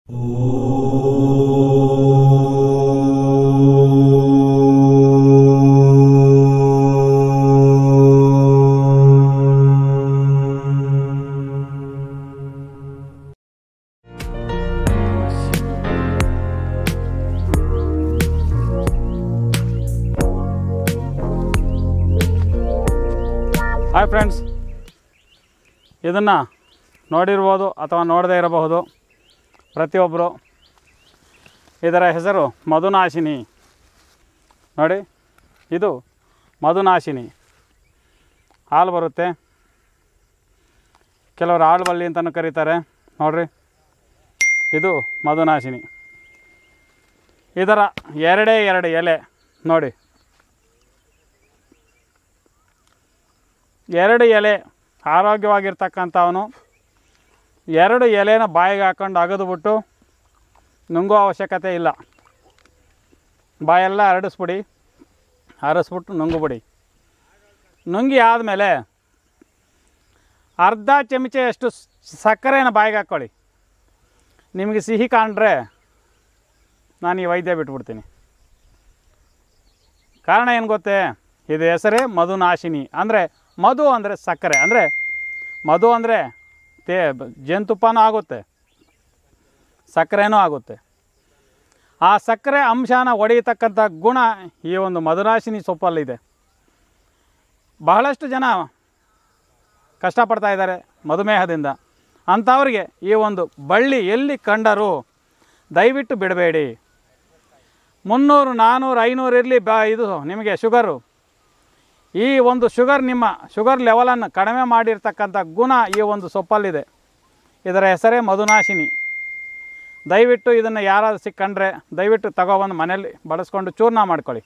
hi friends ಇದನ್ನು ನೋಡಿರ್ಬೋದು ಅಥವಾ ನೋಡದೇ ಇರಬಹುದು ಪ್ರತಿಯೊಬ್ಬರು ಇದರ ಹೆಸರು ಮಧುನಾಶಿನಿ ನೋಡಿ ಇದು ಮಧುನಾಶಿನಿ ಹಾಲು ಬರುತ್ತೆ ಕೆಲವರು ಹಾಲು ಬಳ್ಳಿ ಅಂತಲೂ ಕರೀತಾರೆ ನೋಡ್ರಿ ಇದು ಮಧುನಾಶಿನಿ ಇದರ ಎರಡೇ ಎರಡು ಎಲೆ ನೋಡಿ ಎರಡು ಎಲೆ ಆರೋಗ್ಯವಾಗಿರ್ತಕ್ಕಂಥವನು ಎರಡು ಎಲೆನ ಬಾಯಿಗೆ ಹಾಕೊಂಡು ಅಗದುಬಿಟ್ಟು ನುಂಗೋ ಅವಶ್ಯಕತೆ ಇಲ್ಲ ಬಾಯೆಲ್ಲ ಹರಡಿಸ್ಬಿಡಿ ಹರಡಿಸ್ಬಿಟ್ಟು ನುಂಗುಬಿಡಿ ನುಂಗಿ ಆದಮೇಲೆ ಅರ್ಧ ಚಮಚೆಯಷ್ಟು ಸ್- ಸಕ್ಕರೆನ ಬಾಯಿಗೆ ಹಾಕ್ಕೊಳ್ಳಿ ನಿಮಗೆ ಸಿಹಿ ಕಾಣ್ರೆ ನಾನು ಈ ವೈದ್ಯ ಬಿಟ್ಬಿಡ್ತೀನಿ ಕಾರಣ ಏನು ಗೊತ್ತೇ ಇದು ಹೆಸರೇ ಮಧುನಾಶಿನಿ ಅಂದರೆ ಮಧು ಅಂದರೆ ಸಕ್ಕರೆ ಅಂದರೆ ಮಧು ಅಂದರೆ ತೇ ಜೇನುತುಪ್ಪನೂ ಆಗುತ್ತೆ ಸಕ್ಕರೆನೂ ಆಗುತ್ತೆ ಆ ಸಕ್ಕರೆ ಅಂಶನ ಒಡೆಯತಕ್ಕಂಥ ಗುಣ ಈ ಒಂದು ಮಧುನಾಶಿನಿ ಸೊಪ್ಪಲ್ಲಿದೆ ಬಹಳಷ್ಟು ಜನ ಕಷ್ಟಪಡ್ತಾ ಇದ್ದಾರೆ ಮಧುಮೇಹದಿಂದ ಅಂಥವ್ರಿಗೆ ಈ ಒಂದು ಬಳ್ಳಿ ಎಲ್ಲಿ ಕಂಡರೂ ದಯವಿಟ್ಟು ಬಿಡಬೇಡಿ ಮುನ್ನೂರು ನಾನ್ನೂರು ಐನೂರು ಇರಲಿ ಬ ಇದು ನಿಮಗೆ ಶುಗರು ಈ ಒಂದು ಶುಗರ್ ನಿಮ್ಮ ಶುಗರ್ ಲೆವೆಲನ್ನು ಕಡಿಮೆ ಮಾಡಿರ್ತಕ್ಕಂಥ ಗುಣ ಈ ಒಂದು ಸೊಪ್ಪಲ್ಲಿದೆ ಇದರ ಹೆಸರೇ ಮಧುನಾಶಿನಿ ದಯವಿಟ್ಟು ಇದನ್ನು ಯಾರಾದ್ರು ಸಿಕ್ಕಂಡ್ರೆ ದಯವಿಟ್ಟು ತಗೊಬಂದು ಮನೇಲಿ ಬಳಸ್ಕೊಂಡು ಚೂರ್ಣ ಮಾಡ್ಕೊಳ್ಳಿ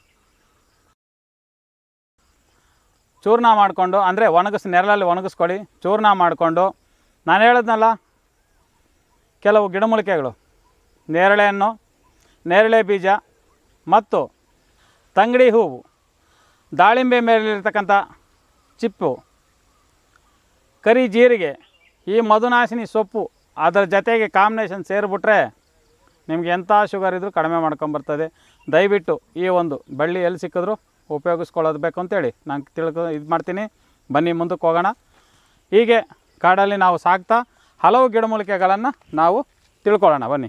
ಚೂರ್ಣ ಮಾಡಿಕೊಂಡು ಅಂದರೆ ಒಣಗಿಸ್ ನೆರಳಲ್ಲಿ ಒಣಗಿಸ್ಕೊಳ್ಳಿ ಚೂರ್ಣ ಮಾಡಿಕೊಂಡು ನಾನು ಹೇಳಿದ್ನಲ್ಲ ಕೆಲವು ಗಿಡಮೂಲಿಕೆಗಳು ನೇರಳೆ ಹಣ್ಣು ನೇರಳೆ ಬೀಜ ಮತ್ತು ತಂಗಡಿ ಹೂವು ದಾಳಿಂಬೆ ಮೇಲಿರ್ತಕ್ಕಂಥ ಚಿಪ್ಪು ಕರಿ ಜೀರಿಗೆ ಈ ಮಧುನಾಶಿನಿ ಸೊಪ್ಪು ಅದರ ಜೊತೆಗೆ ಕಾಂಬಿನೇಷನ್ ಸೇರಿಬಿಟ್ರೆ ನಿಮ್ಗೆ ಎಂಥ ಶುಗರ್ ಇದ್ದರೂ ಕಡಿಮೆ ಮಾಡ್ಕೊಂಬರ್ತದೆ ದಯವಿಟ್ಟು ಈ ಒಂದು ಬಳ್ಳಿ ಎಲ್ಲಿ ಸಿಕ್ಕಿದ್ರು ಉಪಯೋಗಿಸ್ಕೊಳ್ಳೋದು ಬೇಕು ಅಂತೇಳಿ ನಾನು ತಿಳ್ಕೊ ಇದು ಮಾಡ್ತೀನಿ ಬನ್ನಿ ಮುಂದಕ್ಕೆ ಹೋಗೋಣ ಹೀಗೆ ಕಾಡಲ್ಲಿ ನಾವು ಸಾಕ್ತಾ ಹಲವು ಗಿಡಮೂಲಿಕೆಗಳನ್ನು ನಾವು ತಿಳ್ಕೊಳ್ಳೋಣ ಬನ್ನಿ